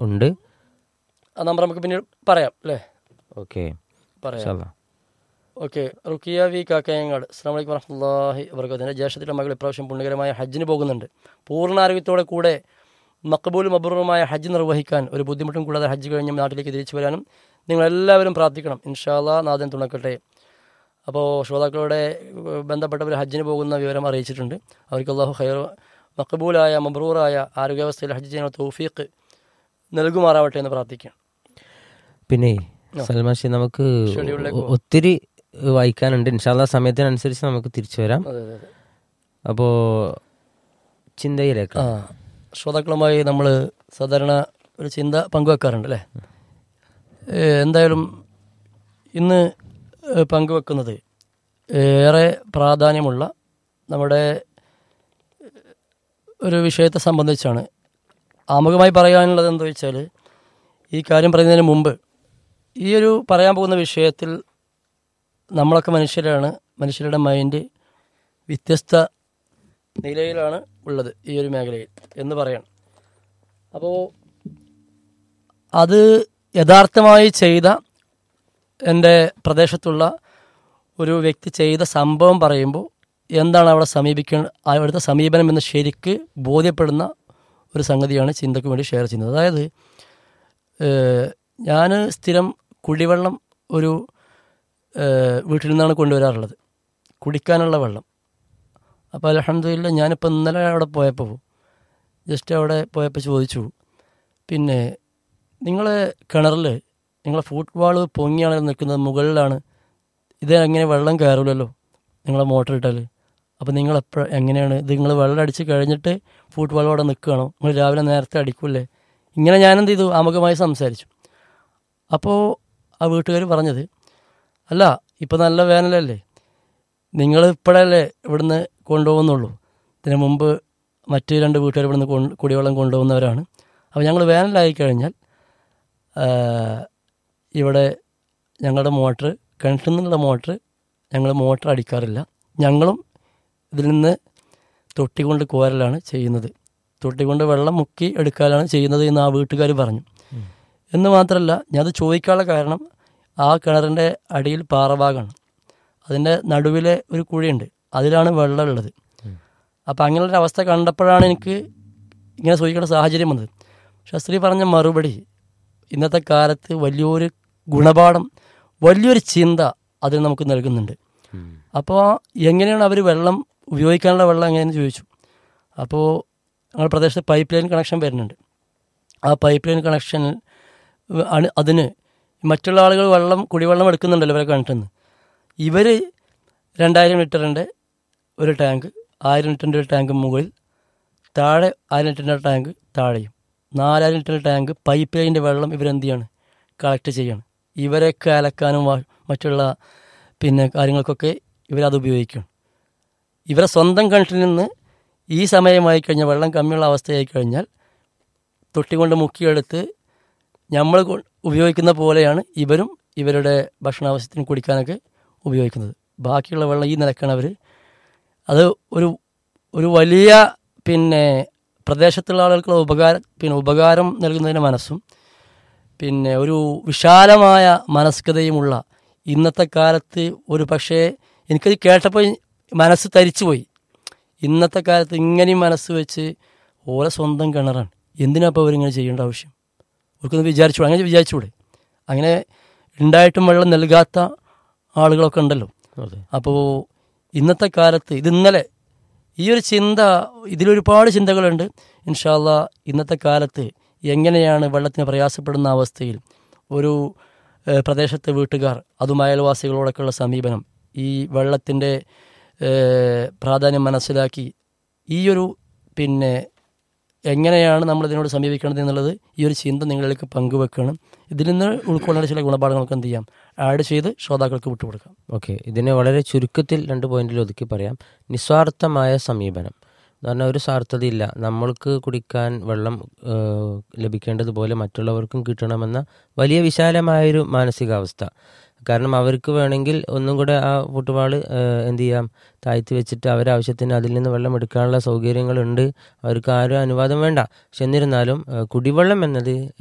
ഉണ്ട് ആ നമ്പർ നമുക്ക് പിന്നീട് പറയാം അല്ലേ ഓക്കെ പറയാം ഓക്കെ റുക്കിയ വി കാക്കയങ്ങാട് അസ്സാം വലൈക്കും വറഹമുല്ലാഹി വർക്കത്തിൻ്റെ ജ്യേഷ്ഠത്തിൻ്റെ മകൾ ഇപ്രാവശ്യം പുണ്യകരമായ ഹജ്ജിന് പോകുന്നുണ്ട് പൂർണ്ണാരോഗ്യത്തോടെ കൂടെ മക്കബൂലും അപൂർവമായ ഹജ്ജ് നിർവഹിക്കാൻ ഒരു ബുദ്ധിമുട്ടും കൂടാതെ ഹജ്ജ് കഴിഞ്ഞ് നാട്ടിലേക്ക് തിരിച്ചു വരാനും നിങ്ങളെല്ലാവരും പ്രാർത്ഥിക്കണം ഇൻഷാല്ലാ നാഥൻ തുണക്കട്ടെ അപ്പോൾ ശ്രോതാക്കളുടെ ഏഹ്, ബന്ധപ്പെട്ടവർ ഹജ്ജിന് പോകുന്ന വിവരം അറിയിച്ചിട്ടുണ്ട് അവർക്ക് അള്ളാഹു ഖൈർ മക്കബൂലായ മബ്രൂറായ ആരോഗ്യാവസ്ഥയിൽ ഹജ്ജ് ചെയ്യാനുള്ള തൗഫീഖ് നൽകുമാറാവട്ടെ എന്ന് പ്രാർത്ഥിക്കാം പിന്നെ സൽമാഷി നമുക്ക് ഷെഡ്യൂളിലേക്ക് ഒ- ഒത്തിരി വായിക്കാനുണ്ട് ഇൻഷാല്ല സമയത്തിനനുസരിച്ച് നമുക്ക് തിരിച്ചു വരാം അതെ അതെ അതെ അപ്പോൾ ചിന്തയിലേക്ക് ആ ശ്രോതാക്കളുമായി നമ്മൾ സാധാരണ ഒരു ചിന്ത പങ്കുവെക്കാറുണ്ട് അല്ലേ ഏ, എന്തായാലും ഇന്ന് ഏ, പങ്കുവെക്കുന്നത് ഏറെ പ്രാധാന്യമുള്ള നമ്മുടെ ഒരു വിഷയത്തെ സംബന്ധിച്ചാണ് ആമുഖമായി പറയാനുള്ളത് എന്താ വെച്ചാൽ ഈ കാര്യം പറയുന്നതിന് മുമ്പ് ഈ ഒരു പറയാൻ പോകുന്ന വിഷയത്തിൽ നമ്മളൊക്കെ മനുഷ്യരാണ് മനുഷ്യരുടെ മൈൻഡ് വ്യത്യസ്ത നിലയിലാണ് ഉള്ളത് ഈ ഒരു മേഖലയിൽ എന്ന് പറയണം അപ്പോൾ അത് യഥാർത്ഥമായി ചെയ്ത എൻ്റെ പ്രദേശത്തുള്ള ഒരു വ്യക്തി ചെയ്ത സംഭവം പറയുമ്പോൾ എന്താണ് അവിടെ സമീപിക്കേണ്ട അവിടുത്തെ സമീപനം എന്ന് ശരിക്ക് ബോധ്യപ്പെടുന്ന ഒരു സംഗതിയാണ് ചിന്തയ്ക്ക് വേണ്ടി ഷെയർ ചെയ്യുന്നത് അതായത് ഞാൻ സ്ഥിരം കുടിവെള്ളം ഒരു ഏഹ്, വീട്ടിൽ നിന്നാണ് കൊണ്ടുവരാറുള്ളത് കുടിക്കാനുള്ള വെള്ളം അപ്പോൾ അലഹമ്മദില്ല ഞാനിപ്പോൾ ഇന്നലെ അവിടെ പോയപ്പോൾ ജസ്റ്റ് അവിടെ പോയപ്പോൾ ചോദിച്ചു പിന്നെ നിങ്ങളെ കിണറിൽ നിങ്ങളെ ഫുട്ബോൾ പൊങ്ങിയാണ് നിൽക്കുന്നത് മുകളിലാണ് ഇത് എങ്ങനെ വെള്ളം കയറില്ലല്ലോ നിങ്ങളെ മോട്ടർ ഇട്ടാൽ അപ്പോൾ നിങ്ങൾ എപ്പോഴും എങ്ങനെയാണ് ഇത് നിങ്ങൾ വെള്ളം അടിച്ച് കഴിഞ്ഞിട്ട് ഫുട്ബോൾ അവിടെ നിൽക്കുകയാണോ നിങ്ങൾ രാവിലെ നേരത്തെ അടിക്കൂലേ ഇങ്ങനെ ഞാനെന്ത് ചെയ്തു ആമുഖമായി സംസാരിച്ചു അപ്പോൾ ആ വീട്ടുകാർ പറഞ്ഞത് അല്ല ഇപ്പോൾ നല്ല വേനലല്ലേ നിങ്ങൾ ഇപ്പോഴല്ലേ ഇവിടുന്ന് കൊണ്ടുപോകുന്നുള്ളൂ ഇതിന് മുമ്പ് മറ്റ് രണ്ട് വീട്ടുകാർ ഇവിടുന്ന് കൊണ്ട് കുടിവെള്ളം കൊണ്ടുപോകുന്നവരാണ് അപ്പോൾ ഞങ്ങൾ വേനലായി കഴിഞ്ഞാൽ ആ, ഇവിടെ ഞങ്ങളുടെ മോട്ടർ കിണറ്റിൽ നിന്നുള്ള മോട്ടർ ഞങ്ങൾ മോട്ടർ അടിക്കാറില്ല ഞങ്ങളും ഇതിൽ നിന്ന് തൊട്ടി കൊണ്ട് കോരലാണ് ചെയ്യുന്നത് തൊട്ടി കൊണ്ട് വെള്ളം മുക്കി എടുക്കാനാണ് ചെയ്യുന്നത് എന്ന് ആ വീട്ടുകാർ പറഞ്ഞു എന്ന് മാത്രമല്ല ഞാനത് ചോദിക്കാനുള്ള കാരണം ആ കിണറിൻ്റെ അടിയിൽ പാറഭാഗമാണ് അതിൻ്റെ നടുവിലെ ഒരു കുഴിയുണ്ട് അതിലാണ് വെള്ളമുള്ളത് അപ്പോൾ അങ്ങനെയുള്ള അവസ്ഥ കണ്ടപ്പോഴാണ് എനിക്ക് ഇങ്ങനെ ചോദിക്കേണ്ട സാഹചര്യം വന്നത് ശാസ്ത്രി പറഞ്ഞ മറുപടി ഇന്നത്തെ കാലത്ത് വലിയൊരു ഗുണപാഠം വലിയൊരു ചിന്ത അതിന് നമുക്ക് നൽകുന്നുണ്ട് അപ്പോൾ എങ്ങനെയാണ് അവർ വെള്ളം ഉപയോഗിക്കാനുള്ള വെള്ളം എങ്ങനെയെന്ന് ചോദിച്ചു അപ്പോൾ ഞങ്ങളുടെ പ്രദേശത്ത് പൈപ്പ് ലൈൻ കണക്ഷൻ വരുന്നുണ്ട് ആ പൈപ്പ് ലൈൻ കണക്ഷൻ ആണ് അതിന് മറ്റുള്ള ആളുകൾ വെള്ളം കുടിവെള്ളം എടുക്കുന്നുണ്ടല്ലോ ഇവരെ കണ്ടിട്ടുന്ന് ഇവർ രണ്ടായിരം ലിറ്ററിൻ്റെ ഒരു ടാങ്ക് ആയിരം ലിറ്ററിൻ്റെ ഒരു ടാങ്ക് മുകളിൽ താഴെ ആയിരം ലിറ്ററിൻ്റെ ടാങ്ക് താഴെയും നാലായിരം ലിറ്ററിൻ്റെ ടാങ്ക് പൈപ്പ് ലൈനിൻ്റെ വെള്ളം ഇവരെന്ത് ചെയ്യാണ് കളക്ട് ചെയ്യാണ് ഇവരൊക്കെ അലക്കാനും വാ- മറ്റുള്ള പിന്നെ കാര്യങ്ങൾക്കൊക്കെ ഇവരത് ഉപയോഗിക്കുകയാണ് ഇവരെ സ്വന്തം കിണറ്റിൽ നിന്ന് ഈ സമയമായി കഴിഞ്ഞാൽ വെള്ളം കമ്മിയുള്ള അവസ്ഥയായി കഴിഞ്ഞാൽ തൊട്ടി കൊണ്ട് മുക്കിയെടുത്ത് നമ്മൾ കൊ- ഉപയോഗിക്കുന്ന പോലെയാണ് ഇവരും ഇവരുടെ ഭക്ഷണാവശ്യത്തിന് കുടിക്കാനൊക്കെ ഉപയോഗിക്കുന്നത് ബാക്കിയുള്ള വെള്ളം ഈ നിലക്കാണ് അവർ അത് ഒരു ഒരു വലിയ പിന്നെ പ്രദേശത്തുള്ള ആളുകൾക്കുള്ള ഉപകാരം പിന്നെ ഉപകാരം നൽകുന്നതിന് മനസ്സും പിന്നെ ഒരു വിശാലമായ മനസ്കതയുമുള്ള ഇന്നത്തെ കാലത്ത് ഒരു പക്ഷേ എനിക്കത് കേട്ടപ്പോൾ മനസ്സ് തരിച്ചുപോയി ഇന്നത്തെ കാലത്ത് ഇങ്ങനെയും മനസ്സ് വെച്ച് ഓരോ സ്വന്തം കിണറാണ് എന്തിനാ അപ്പോൾ അവരിങ്ങനെ ചെയ്യേണ്ട ആവശ്യം അവർക്കൊന്ന് വിചാരിച്ചൂടെ അങ്ങനെ വിചാരിച്ചൂടെ അങ്ങനെ ഉണ്ടായിട്ടും വെള്ളം നൽകാത്ത ആളുകളൊക്കെ ഉണ്ടല്ലോ അതെ അപ്പോൾ ഇന്നത്തെ കാലത്ത് ഇത് ഇന്നലെ ഈ ഒരു ചിന്ത ഇതിലൊരുപാട് ചിന്തകളുണ്ട് ഇൻഷാല്ല ഇന്നത്തെ കാലത്ത് എങ്ങനെയാണ് വെള്ളത്തിന് പ്രയാസപ്പെടുന്ന അവസ്ഥയിൽ ഒരു ഏഹ്, പ്രദേശത്തെ വീട്ടുകാർ അതും അയൽവാസികളോടൊക്കെയുള്ള സമീപനം ഈ വെള്ളത്തിൻ്റെ ഏഹ്, പ്രാധാന്യം മനസ്സിലാക്കി ഈ ഒരു പിന്നെ എങ്ങനെയാണ് നമ്മൾ ഇതിനോട് സമീപിക്കേണ്ടത് എന്നുള്ളത് ഈ ഒരു ചിന്ത നിങ്ങളിലേക്ക് പങ്കുവെക്കണം ഇതിൽ നിന്ന് ഉൾക്കൊള്ളേണ്ട ചില ഗുണപാഠങ്ങളൊക്കെ എന്ത് ചെയ്യാം ആഡ് ചെയ്ത് ശ്രോതാക്കൾക്ക് വിട്ടുകൊടുക്കാം ഓക്കെ ഇതിനെ വളരെ ചുരുക്കത്തിൽ രണ്ട് പോയിന്റിൽ ഒതുക്കി പറയാം നിസ്വാർത്ഥമായ സമീപനം എന്ന് പറഞ്ഞാൽ ഒരു സ്വാർത്ഥതയില്ല നമ്മൾക്ക് കുടിക്കാൻ വെള്ളം ഏഹ്, ലഭിക്കേണ്ടതുപോലെ മറ്റുള്ളവർക്കും കിട്ടണമെന്ന വലിയ വിശാലമായൊരു മാനസികാവസ്ഥ കാരണം അവർക്ക് വേണമെങ്കിൽ ഒന്നും കൂടെ ആ ഫുട്ബോൾ എന്ത് ചെയ്യാം താഴ്ത്തി വെച്ചിട്ട് അവരെ ആവശ്യത്തിന് അതിൽ നിന്ന് വെള്ളം എടുക്കാനുള്ള സൗകര്യങ്ങളുണ്ട് അവർക്ക് ആരും അനുവാദം വേണ്ട പക്ഷെ എന്നിരുന്നാലും ഏഹ്, കുടിവെള്ളം എന്നത്